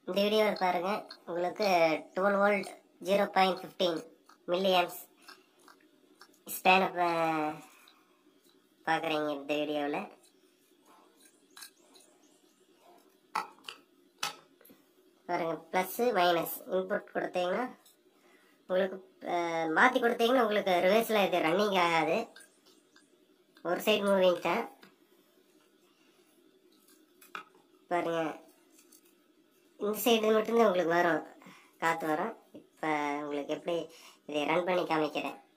இந்த வீடியோவில் பாருங்கள் உங்களுக்கு twelve volt zero point fifteen milliamps ஸ்பேனை பார்க்குறீங்க இந்த வீடியோவில் பாருங்கள் ப்ளஸ்ஸு மைனஸ் இன்புட் கொடுத்தீங்கன்னா உங்களுக்கு மாற்றி கொடுத்தீங்கன்னா உங்களுக்கு ரிவர்ஸில் இது ரன்னிங் ஆகாது ஒரு சைடு மூவிங் தான் பாருங்க இந்த சைடு மட்டும்தான் உங்களுக்கு வரும் காற்று வரும் இப்போ உங்களுக்கு எப்படி இதை ரன் பண்ணி காமிக்கிறேன்